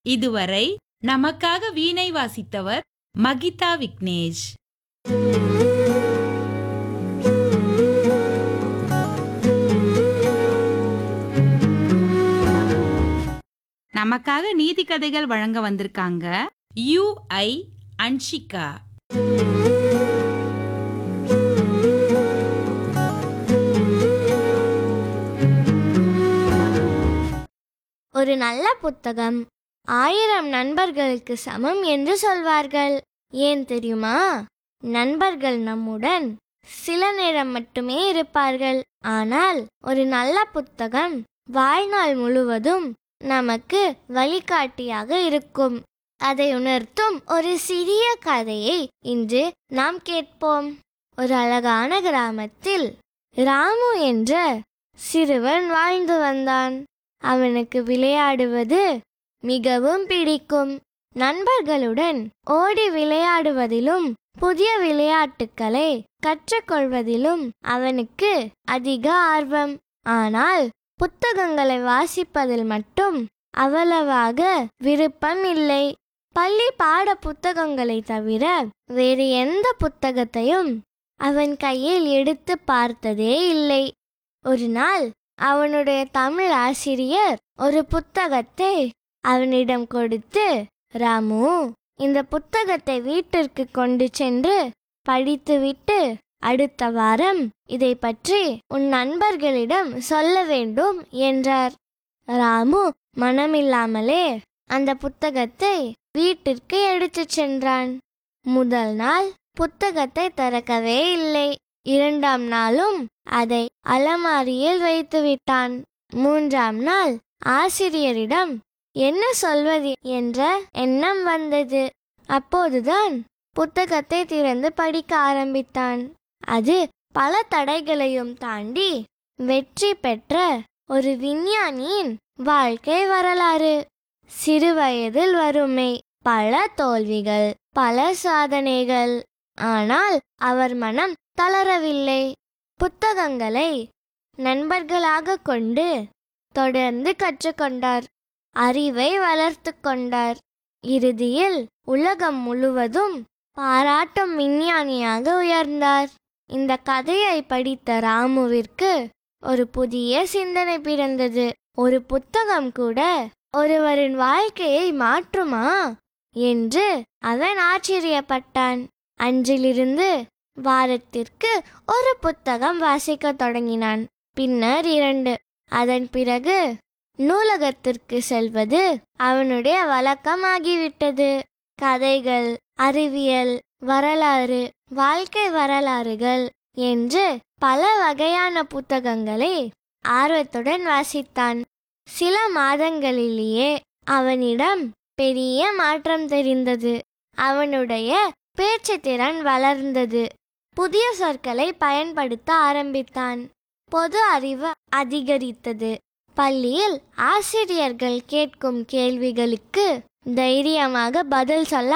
இதுவரை நமக்காக வீணை வாசித்தவர் மகிதா விக்னேஷ் நமக்காக நீதி கதைகள் வழங்க வந்திருக்காங்க யூ ஐ அன்ஷிகா ஒரு நல்ல புத்தகம் ஆயிரம் நண்பர்களுக்கு சமம் என்று சொல்வார்கள் ஏன் தெரியுமா நண்பர்கள் நம்முடன் சில நேரம் மட்டுமே இருப்பார்கள் ஆனால் ஒரு நல்ல புத்தகம் வாழ்நாள் முழுவதும் நமக்கு வழிகாட்டியாக இருக்கும் அதை உணர்த்தும் ஒரு சிறிய கதையை இன்று நாம் கேட்போம் ஒரு அழகான கிராமத்தில் ராமு என்ற சிறுவன் வாழ்ந்து வந்தான் அவனுக்கு விளையாடுவது மிகவும் பிடிக்கும் நண்பர்களுடன் ஓடி விளையாடுவதிலும் புதிய விளையாட்டுக்களை கற்றுக்கொள்வதிலும் அவனுக்கு அதிக ஆர்வம் ஆனால் புத்தகங்களை வாசிப்பதில் மட்டும் அவ்வளவாக விருப்பம் இல்லை பள்ளி பாட புத்தகங்களை தவிர வேறு எந்த புத்தகத்தையும் அவன் கையில் எடுத்து பார்த்ததே இல்லை ஒரு நாள் அவனுடைய தமிழ் ஆசிரியர் ஒரு புத்தகத்தை அவனிடம் கொடுத்து ராமு இந்த புத்தகத்தை வீட்டிற்கு கொண்டு சென்று படித்துவிட்டு அடுத்த வாரம் இதை பற்றி உன் நண்பர்களிடம் சொல்ல வேண்டும் என்றார் ராமு மனமில்லாமலே அந்த புத்தகத்தை வீட்டிற்கு எடுத்துச் சென்றான் முதல் நாள் புத்தகத்தை திறக்கவே இல்லை இரண்டாம் நாளும் அதை அலமாரியில் வைத்து விட்டான் மூன்றாம் நாள் ஆசிரியரிடம் என்ன சொல்வது என்ற எண்ணம் வந்தது அப்போதுதான் புத்தகத்தை திறந்து படிக்க ஆரம்பித்தான் அது பல தடைகளையும் தாண்டி வெற்றி பெற்ற ஒரு விஞ்ஞானியின் வாழ்க்கை வரலாறு சிறுவயதில் வறுமை பல தோல்விகள் பல சாதனைகள் ஆனால் அவர் மனம் தளரவில்லை புத்தகங்களை நண்பர்களாக கொண்டு தொடர்ந்து கற்றுக்கொண்டார் அறிவை வளர்த்து கொண்டார் இறுதியில் உலகம் முழுவதும் பாராட்டும் விஞ்ஞானியாக உயர்ந்தார் இந்த கதையை படித்த ராமுவிற்கு ஒரு புதிய சிந்தனை பிறந்தது ஒரு புத்தகம் கூட ஒருவரின் வாழ்க்கையை மாற்றுமா என்று அவன் ஆச்சரியப்பட்டான் அன்றிலிருந்து வாரத்திற்கு ஒரு புத்தகம் வாசிக்கத் தொடங்கினான் பின்னர் இரண்டு அதன் பிறகு நூலகத்திற்கு செல்வது அவனுடைய வழக்கமாகிவிட்டது கதைகள் அறிவியல் வரலாறு வாழ்க்கை வரலாறுகள் என்று பல வகையான புத்தகங்களை ஆர்வத்துடன் வாசித்தான் சில மாதங்களிலேயே அவனிடம் பெரிய மாற்றம் தெரிந்தது அவனுடைய பேச்சு திறன் வளர்ந்தது புதிய சொற்களை பயன்படுத்த ஆரம்பித்தான் பொது அறிவு அதிகரித்தது பள்ளியில் ஆசிரியர்கள் கேட்கும் கேள்விகளுக்கு தைரியமாக பதில் சொல்ல